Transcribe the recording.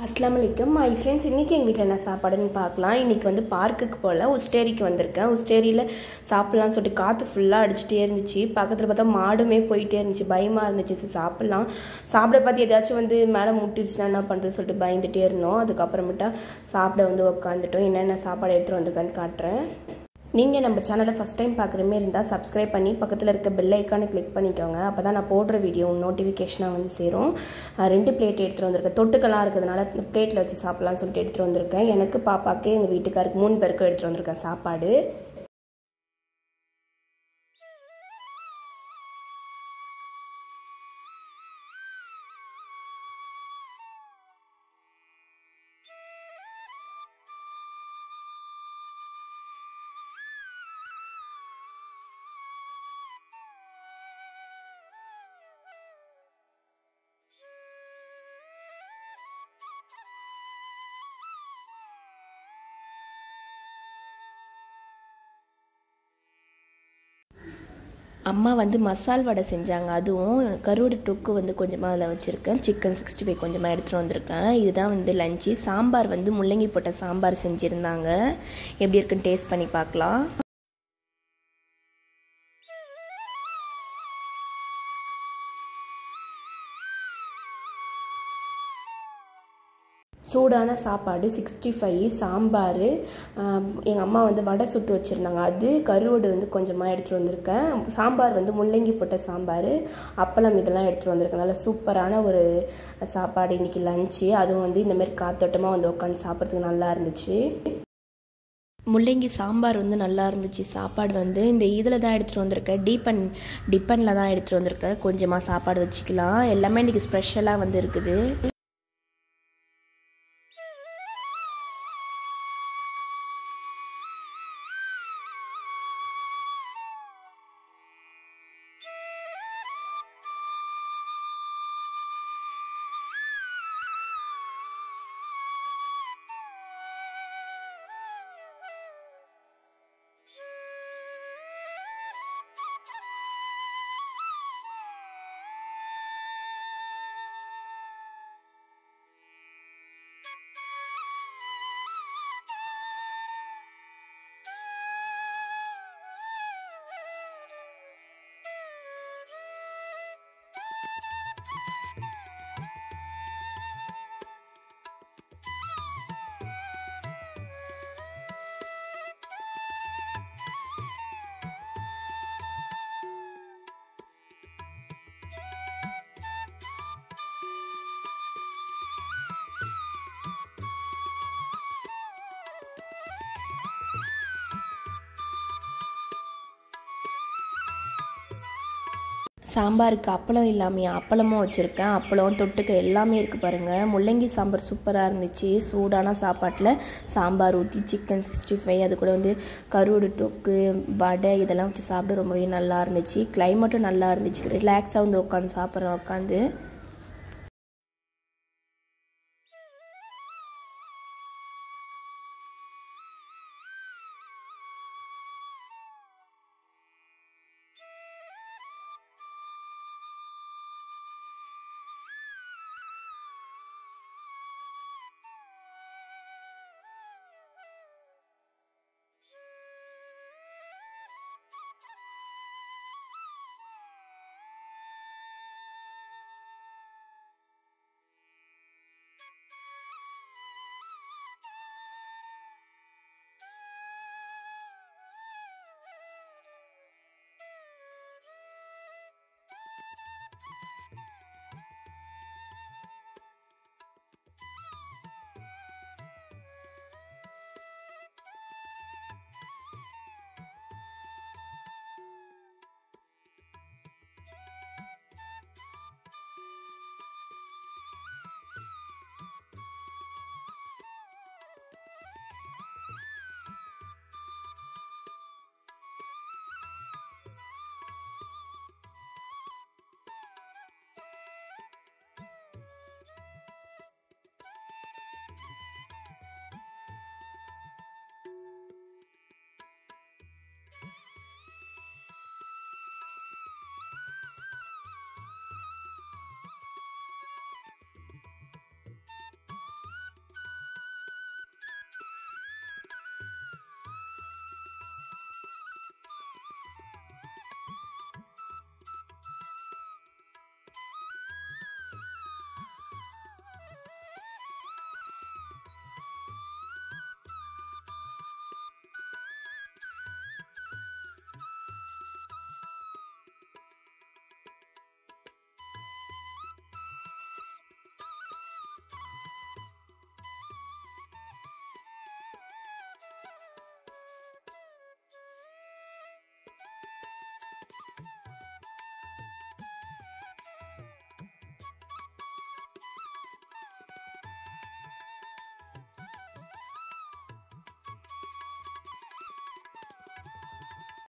அஸ்லாம் வலைக்கம் my friends இன்றைக்கி எங்கள் வீட்டில் என்ன சாப்பாடுன்னு பார்க்கலாம் இன்றைக்கி வந்து பார்க்குக்கு போல் உஸ்டேரிக்கு வந்திருக்கேன் உஸ்டேரியில் சாப்பிட்லாம்னு சொல்லிட்டு காற்று ஃபுல்லாக அடிச்சுட்டே இருந்துச்சு பக்கத்தில் பார்த்தா மாடுமே போயிட்டே இருந்துச்சு பயமாக இருந்துச்சு சரி சாப்பிட்லாம் சாப்பிட பார்த்து ஏதாச்சும் வந்து மேலே முட்டிடுச்சுன்னா என்ன பண்ணுறது சொல்லிட்டு பயந்துட்டே இருந்தோம் அதுக்கப்புறமேட்டா சாப்பிட வந்து உட்காந்துட்டோம் என்னென்ன சாப்பாடு எடுத்துகிட்டு வந்திருக்கேன்னு காட்டுறேன் நீங்கள் நம்ம சேனலை ஃபஸ்ட் டைம் பார்க்குற மாதிரி இருந்தால் சப்ஸ்கிரைப் பண்ணி பக்கத்தில் இருக்க பெல் ஐக்கானை கிளிக் பண்ணிக்கோங்க அப்போ தான் நான் போடுற வீடியோ நோட்டிஃபிகேஷனாக வந்து சேரும் அஹ் ரெண்டு பிளேட் எடுத்துகிட்டு வந்திருக்கேன் தொட்டுக்கெல்லாம் இருக்கிறதுனால இந்த பிளேட்டில் வச்சு சாப்பிட்லாம்னு சொல்லிட்டு எடுத்துகிட்டு வந்திருக்கேன் எனக்கு பாப்பாக்கு எங்கள் வீட்டுக்காருக்கு மூணு பேருக்கும் எடுத்துகிட்டு வந்திருக்கேன் சாப்பாடு அம்மா வந்து மசால் வடை செஞ்சாங்க அதுவும் கருவாடு தொக்கு வந்து கொஞ்சமாக அதில் வச்சுருக்கேன் சிக்கன் சிக்ஸ்டி ஃபைவ் கொஞ்சமாக எடுத்துகிட்டு வந்திருக்கேன் இதுதான் வந்து லஞ்சு சாம்பார் வந்து முள்ளங்கி போட்ட சாம்பார் செஞ்சுருந்தாங்க எப்படி இருக்குன்னு டேஸ்ட் பண்ணி பார்க்கலாம் சூடான சாப்பாடு சிக்ஸ்டி ஃபைவ் சாம்பார் எங்கள் அம்மா வந்து வடை சுட்டு வச்சுருந்தாங்க அது கருவாடு வந்து கொஞ்சமாக எடுத்துகிட்டு வந்திருக்கேன் சாம்பார் வந்து முள்ளங்கி போட்ட சாம்பார் அப்பளம் இதெல்லாம் எடுத்துகிட்டு வந்திருக்கேன் நல்லா சூப்பரான ஒரு சாப்பாடு இன்றைக்கி லஞ்சு அதுவும் வந்து இந்தமாரி காத்தோட்டமாக வந்து உட்காந்து சாப்பிட்றதுக்கு நல்லா இருந்துச்சு முள்ளங்கி சாம்பார் வந்து நல்லா இருந்துச்சு சாப்பாடு வந்து இந்த இதில் தான் எடுத்துகிட்டு வந்திருக்கேன் டீப்பன் டிப்பனில் தான் எடுத்துகிட்டு வந்திருக்கேன் கொஞ்சமாக சாப்பாடு வச்சுக்கலாம் எல்லாமே இன்றைக்கி ஸ்பெஷலாக வந்து இருக்குது சாம்பாருக்கு அப்பளம் இல்லாமையா அப்பளமும் வச்சுருக்கேன் அப்பளம் தொட்டுக்க எல்லாமே இருக்குது பாருங்கள் முள்ளங்கி சாம்பார் சூப்பராக இருந்துச்சு சூடான சாப்பாட்டில் சாம்பார் ஊற்றி சிக்கன் சிக்ஸ்டி ஃபைவ் அது கூட வந்து கருவாடு தொக்கு வடை இதெல்லாம் வச்சு சாப்பிட ரொம்பவே நல்லா இருந்துச்சு கிளைமேட்டும் நல்லா இருந்துச்சு ரிலாக்ஸாக வந்து உட்காந்து சாப்பிட்றேன் உட்காந்து